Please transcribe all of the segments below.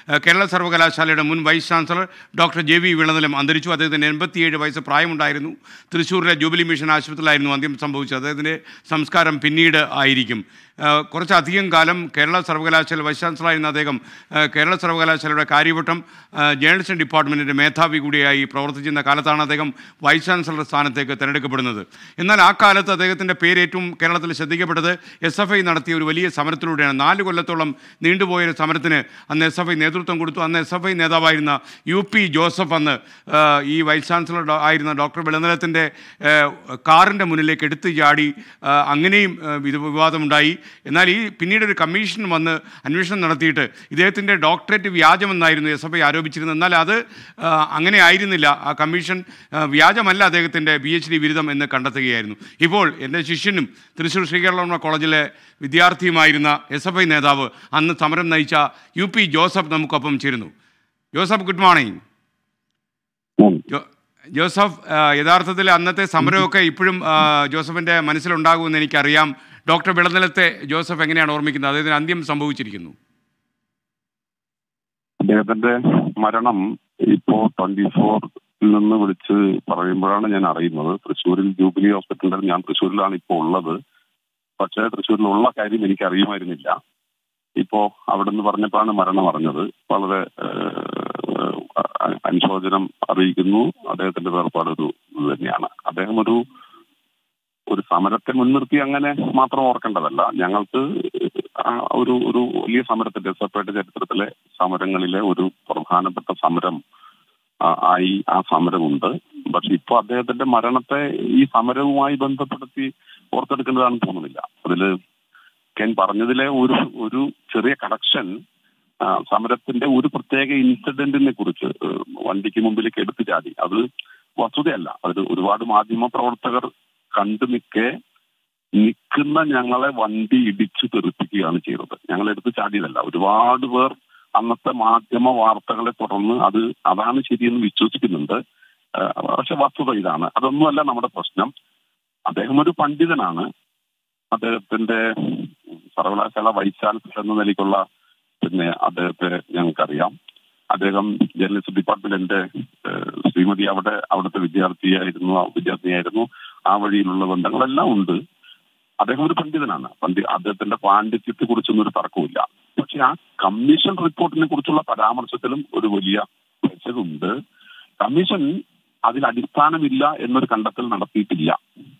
ഏഹ്, കേരള സർവകലാശാലയുടെ മുൻ vice chancellor doctor J V Vilanilam അന്തരിച്ചു അദ്ദേഹത്തിന് എൺപത്തിയേഴ് വയസ്സ് പ്രായമുണ്ടായിരുന്നു തൃശ്ശൂരിലെ ജൂബിലി മിഷൻ ആശുപത്രിയിലായിരുന്നു അന്ത്യം സംഭവിച്ചത് അദ്ദേഹത്തിൻ്റെ സംസ്കാരം പിന്നീട് ആയിരിക്കും ഏഹ്, കുറച്ചധികം കാലം കേരള സർവകലാശാല വൈസ് ചാൻസലറായിരുന്ന അദ്ദേഹം ഏഹ്, കേരള സർവകലാശാലയുടെ കാര്യവട്ടം ഏഹ്, ജേർണലിസം ഡിപ്പാർട്ട്മെൻറ്റിൻ്റെ മേധാവി കൂടിയായി പ്രവർത്തിച്ചിരുന്ന കാലത്താണ് അദ്ദേഹം വൈസ് ചാൻസലർ സ്ഥാനത്തേക്ക് തിരഞ്ഞെടുക്കപ്പെടുന്നത് എന്നാൽ ആ കാലത്ത് അദ്ദേഹത്തിൻ്റെ പേര് ഏറ്റവും കേരളത്തിൽ ശ്രദ്ധിക്കപ്പെട്ടത് എസ് എഫ് ഐ നടത്തിയ ഒരു വലിയ സമരത്തിലൂടെയാണ് നാല് കൊല്ലത്തോളം നീണ്ടുപോയ ഒരു സമരത്തിന് അന്ന് എസ് എഫ് ഐ നേതൃത്വം കൊടുത്തു അന്ന് എസ് എഫ് ഐ നേതാവായിരുന്ന യു പി ജോസഫ് അന്ന് ആ, ഈ വൈസ് ചാൻസലർ ഡോ- ആയിരുന്ന ഡോക്ടർ വിളനിലത്തിൻ്റെ കാറിൻ്റെ മുന്നിലേക്ക് എടുത്തു ചാടി ആ, അങ്ങനെയും ആ, ഇത് വിവാദമുണ്ടായി എന്നാൽ ഈ പിന്നീട് ഒരു കമ്മീഷൻ വന്ന് അന്വേഷണം നടത്തിയിട്ട് ഇദ്ദേഹത്തിൻ്റെ ഡോക്ടറേറ്റ് വ്യാജമെന്നായിരുന്നു എസ് എഫ് ഐ ആരോപിച്ചിരുന്നത് എന്നാൽ അത് ആ, അങ്ങനെ ആയിരുന്നില്ല ആ കമ്മീഷൻ ആ, വ്യാജമല്ല അദ്ദേഹത്തിൻ്റെ പി എച്ച് ഡി ബിരുദം എന്ന് കണ്ടെത്തുകയായിരുന്നു ഇപ്പോൾ എൻ്റെ ശിഷ്യനും തൃശ്ശൂർ ശ്രീകേരള കോളേജിലെ വിദ്യാർത്ഥിയുമായിരുന്ന എസ് എഫ് ഐ നേതാവ് അന്ന് സമരം നയിച്ച യു പി ജോസഫ് നമുക്കൊപ്പം ചേരുന്നു ജോസഫ് ഗുഡ് മോർണിംഗ് ജോ- ജോസഫ് ആ, യഥാർത്ഥത്തിൽ അന്നത്തെ സമരമൊക്കെ ഇപ്പോഴും ആ, ജോസഫിൻ്റെ മനസ്സിലുണ്ടാകുമെന്ന് എനിക്കറിയാം ഡോക്ടർ വിളനിലത്തെ ജോസഫ് എങ്ങനെയാണ് ഓർമ്മിക്കുന്നത് അദ്ദേഹത്തിന് അന്ത്യം സംഭവിച്ചിരിക്കുന്നു അദ്ദേഹത്തിന്റെ മരണം ഇപ്പോ ട്വന്റി ഫോറിൽ നിന്ന് വിളിച്ച് പറയുമ്പോഴാണ് ഞാൻ അറിയുന്നത് തൃശ്ശൂരിൽ ജൂബിലി ഹോസ്പിറ്റലിൽ ഞാൻ തൃശ്ശൂരിലാണ് ഇപ്പോൾ ഉള്ളത് പക്ഷേ തൃശ്ശൂരിലുള്ള കാര്യം എനിക്ക് അറിയുമായിരുന്നില്ല ഇപ്പോ അവിടെ നിന്ന് പറഞ്ഞപ്പോഴാണ് മരണം അറിഞ്ഞത് വളരെ ഏഹ്, അ- അനുശോചനം അറിയിക്കുന്നു അദ്ദേഹത്തിന്റെ വേർപാട് ഒരു ഇത് തന്നെയാണ് അദ്ദേഹം ഒരു ഒരു സമരത്തെ മുൻനിർത്തി അങ്ങനെ മാത്രം ഓർക്കേണ്ടതല്ല ഞങ്ങൾക്ക് ആ ഒരു ഒരു വലിയ സമരത്തിന്റെ എസ്എഫ്ഐയുടെ ചരിത്രത്തിലെ സമരങ്ങളിലെ ഒരു പ്രധാനപ്പെട്ട സമരം ആ, ആയി ആ സമരമുണ്ട് പക്ഷെ ഇപ്പൊ അദ്ദേഹത്തിന്റെ മരണത്തെ ഈ സമരവുമായി ബന്ധപ്പെടുത്തി ഓർത്തെടുക്കേണ്ടതാണെന്ന് തോന്നുന്നില്ല അതില് കെൻ പറഞ്ഞതിലെ ഒരു ഒരു ചെറിയ കണക്ഷൻ സമരത്തിന്റെ ഒരു പ്രത്യേക ഇൻസിഡന്റിനെ കുറിച്ച് ഏഹ്, വണ്ടിക്ക് മുമ്പിലേക്ക് എടുത്തു ചാടി അത് വസ്തുതയല്ല അത് ഒരുപാട് മാധ്യമ പ്രവർത്തകർ കണ്ടു നിൽക്കെ നിൽക്കുന്ന ഞങ്ങളെ വണ്ടി ഇടിച്ചു തെറിപ്പിക്കുകയാണ് ചെയ്തത് ഞങ്ങൾ എടുത്ത് ചാടിയതല്ല ഒരുപാട് പേർ അന്നത്തെ മാധ്യമ വാർത്തകളെ തുടർന്ന് അത് അതാണ് ശരിയെന്ന് വിശ്വസിക്കുന്നുണ്ട് ഏഹ് പക്ഷെ വസ്തുത ഇതാണ് അതൊന്നുമല്ല നമ്മുടെ പ്രശ്നം അദ്ദേഹം ഒരു പണ്ഡിതനാണ് അദ്ദേഹത്തിന്റെ സർവകലാശാല വൈസ് ചാൻസലർ എന്ന നിലയ്ക്കുള്ള പിന്നെ അദ്ദേഹത്തെ ഞങ്ങൾക്കറിയാം അദ്ദേഹം ജേർണലിസ്റ്റ് ഡിപ്പാർട്ട്മെന്റിന്റെ ഏഹ്, ശ്രീമതി അവിടെ അവിടുത്തെ വിദ്യാർത്ഥിയായിരുന്നു ആ വിദ്യാർത്ഥിയായിരുന്നു ആ വഴിയിലുള്ള ബന്ധങ്ങളെല്ലാം ഉണ്ട് അദ്ദേഹം ഒരു പണ്ഡിതനാണ് പണ്ഡി അദ്ദേഹത്തിന്റെ പാണ്ഡിത്യത്തെ കുറിച്ചൊന്നും ഒരു തർക്കമില്ല പക്ഷെ ആ കമ്മീഷൻ റിപ്പോർട്ടിനെ കുറിച്ചുള്ള പരാമർശത്തിലും ഒരു വലിയ പെശകുണ്ട് കമ്മീഷൻ അതിൽ അടിസ്ഥാനമില്ല എന്നൊരു കണ്ടെത്തൽ നടത്തിയിട്ടില്ല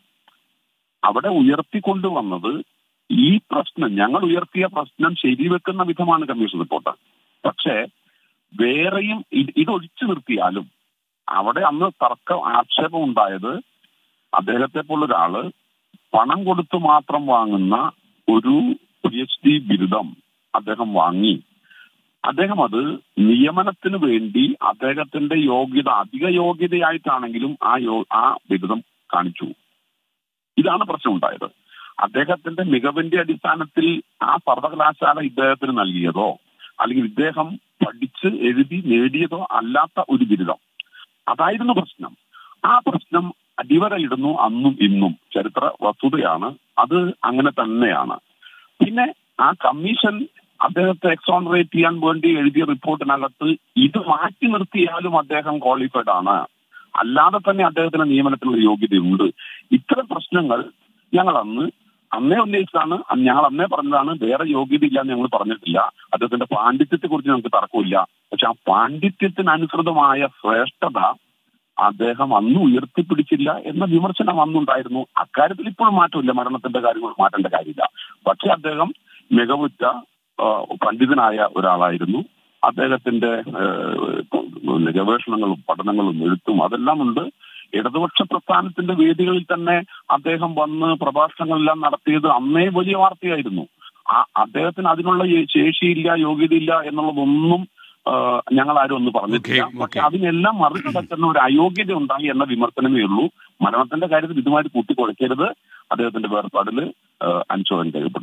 അവിടെ ഉയർത്തിക്കൊണ്ടുവന്നത് ഈ പ്രശ്നം ഞങ്ങൾ ഉയർത്തിയ പ്രശ്നം ശരിവെക്കുന്ന വിധമാണ് കമ്മീഷൻ റിപ്പോർട്ട് പക്ഷേ വേറെയും ഇത് ഇത് ഒഴിച്ചു നിർത്തിയാലും അവിടെ അന്ന് തർക്കം ആക്ഷേപം ഉണ്ടായത് അദ്ദേഹത്തെ പോലൊരാള് പണം കൊടുത്തു മാത്രം വാങ്ങുന്ന ഒരു പി എച്ച് ഡി ബിരുദം അദ്ദേഹം വാങ്ങി അദ്ദേഹം അത് നിയമനത്തിന് വേണ്ടി അദ്ദേഹത്തിന്റെ യോഗ്യത അധിക യോഗ്യതയായിട്ടാണെങ്കിലും ആ യോ ആ ബിരുദം കാണിച്ചു ഇതാണ് പ്രശ്നം ഉണ്ടായത് അദ്ദേഹത്തിന്റെ മികവിന്റെ അടിസ്ഥാനത്തിൽ ആ സർവകലാശാല ഇദ്ദേഹത്തിന് നൽകിയതോ അല്ലെങ്കിൽ ഇദ്ദേഹം പഠിച്ച് എഴുതി നേടിയതോ അല്ലാത്ത ഒരു ബിരുദം അതായിരുന്നു പ്രശ്നം ആ പ്രശ്നം അടിവരയിടുന്നു അന്നും ഇന്നും ചരിത്ര വസ്തുതയാണ് അത് അങ്ങനെ തന്നെയാണ് പിന്നെ ആ കമ്മീഷൻ അദ്ദേഹത്തെ എക്സോണറേറ്റ് ചെയ്യാൻ വേണ്ടി എഴുതിയ റിപ്പോർട്ടിനകത്ത് ഇത് മാറ്റി നിർത്തിയാലും അദ്ദേഹം ക്വാളിഫൈഡ് ആണ് അല്ലാതെ തന്നെ അദ്ദേഹത്തിന് നിയമനത്തിനുള്ള യോഗ്യതയുണ്ട് ഇത്തരം പ്രശ്നങ്ങൾ ഞങ്ങൾ അന്ന് അന്നേ ഉന്നയിച്ചതാണ് അന്ന് ഞങ്ങൾ അന്നേ പറഞ്ഞതാണ് വേറെ യോഗ്യത ഇല്ല എന്ന് ഞങ്ങൾ പറഞ്ഞിട്ടില്ല അദ്ദേഹത്തിന്റെ പാണ്ഡിത്യത്തെ കുറിച്ച് ഞങ്ങൾക്ക് തർക്കമില്ല പക്ഷെ ആ പാണ്ഡിത്യത്തിനനുസൃതമായ ശ്രേഷ്ഠത അദ്ദേഹം അന്ന് ഉയർത്തിപ്പിടിച്ചില്ല എന്ന വിമർശനം അന്നുണ്ടായിരുന്നു അക്കാര്യത്തിൽ ഇപ്പോഴും മാറ്റമില്ല മരണത്തിന്റെ കാര്യങ്ങൾ മാറ്റേണ്ട കാര്യമില്ല പക്ഷെ അദ്ദേഹം മികവുറ്റ ആ, പണ്ഡിതനായ ഒരാളായിരുന്നു അദ്ദേഹത്തിന്റെ ഏഹ്, ഗവേഷണങ്ങളും പഠനങ്ങളും എഴുത്തും അതെല്ലാം ഉണ്ട് ഇടതുപക്ഷ പ്രസ്ഥാനത്തിന്റെ വേദികളിൽ തന്നെ അദ്ദേഹം വന്ന് പ്രഭാഷണങ്ങളെല്ലാം നടത്തിയത് അന്നേ വലിയ വാർത്തയായിരുന്നു ആ അദ്ദേഹത്തിന് അതിനുള്ള ഈ ശേഷിയില്ല യോഗ്യതയില്ല എന്നുള്ളതൊന്നും ആ, ഞങ്ങൾ ആരും ഒന്നും പറഞ്ഞിട്ടില്ല Okay, പക്ഷെ okay. അതിനെല്ലാം മറികടക്കുന്ന ഒരു അയോഗ്യത ഉണ്ടായി എന്ന വിമർശനമേ ഉള്ളൂ മരണത്തിന്റെ കാര്യത്തിൽ ഇതുമായിട്ട് കൂട്ടിക്കുഴയ്ക്കരുത് അദ്ദേഹത്തിന്റെ വേർപാടിൽ അനുശോചനം രേഖപ്പെടുത്തുന്നു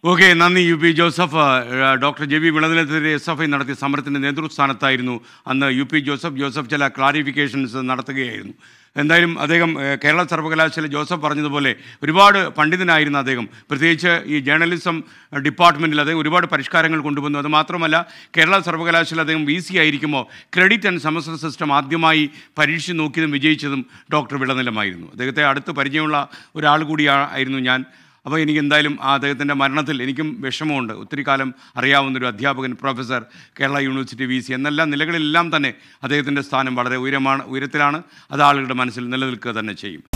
ഓക്കെ നന്ദി യു പി ജോസഫ് ആ, ഡോക്ടർ ജെ വി വിളനിലത്തിനെതിരെ എസ് എഫ് ഐ നടത്തിയ സമരത്തിൻ്റെ നേതൃസ്ഥാനത്തായിരുന്നു അന്ന് യു പി ജോസഫ് ജോസഫ് ചില ക്ലാരിഫിക്കേഷൻസ് നടത്തുകയായിരുന്നു എന്തായാലും അദ്ദേഹം ഏ, കേരള സർവകലാശാല ജോസഫ് പറഞ്ഞതുപോലെ ഒരുപാട് പണ്ഡിതനായിരുന്നു അദ്ദേഹം പ്രത്യേകിച്ച് ഈ ജേർണലിസം ഡിപ്പാർട്ട്മെൻറ്റിൽ അദ്ദേഹം ഒരുപാട് പരിഷ്കാരങ്ങൾ കൊണ്ടുവന്നു അത് മാത്രമല്ല കേരള സർവകലാശാല അദ്ദേഹം വി സി ആയിരിക്കുമ്പോൾ ക്രെഡിറ്റ് ആൻഡ് സെമസ്റ്റർ സിസ്റ്റം ആദ്യമായി പരീക്ഷിച്ച് നോക്കിയതും വിജയിച്ചതും ഡോക്ടർ വിളനിലമായിരുന്നു അദ്ദേഹത്തെ അടുത്ത് പരിചയമുള്ള ഒരാൾ കൂടിയായിരുന്നു ഞാൻ അപ്പോൾ എനിക്ക് എന്തായാലും ആ അദ്ദേഹത്തിൻ്റെ മരണത്തിൽ എനിക്കും വിഷമമുണ്ട് ഒത്തിരി കാലം അറിയാവുന്നൊരു അധ്യാപകൻ professor Kerala university V C എന്നെല്ലാം നിലകളിലെല്ലാം തന്നെ അദ്ദേഹത്തിൻ്റെ സ്ഥാനം വളരെ ഉയരമാണ് ഉയരത്തിലാണ് അത് ആളുകളുടെ മനസ്സിൽ നിലനിൽക്കുക തന്നെ ചെയ്യും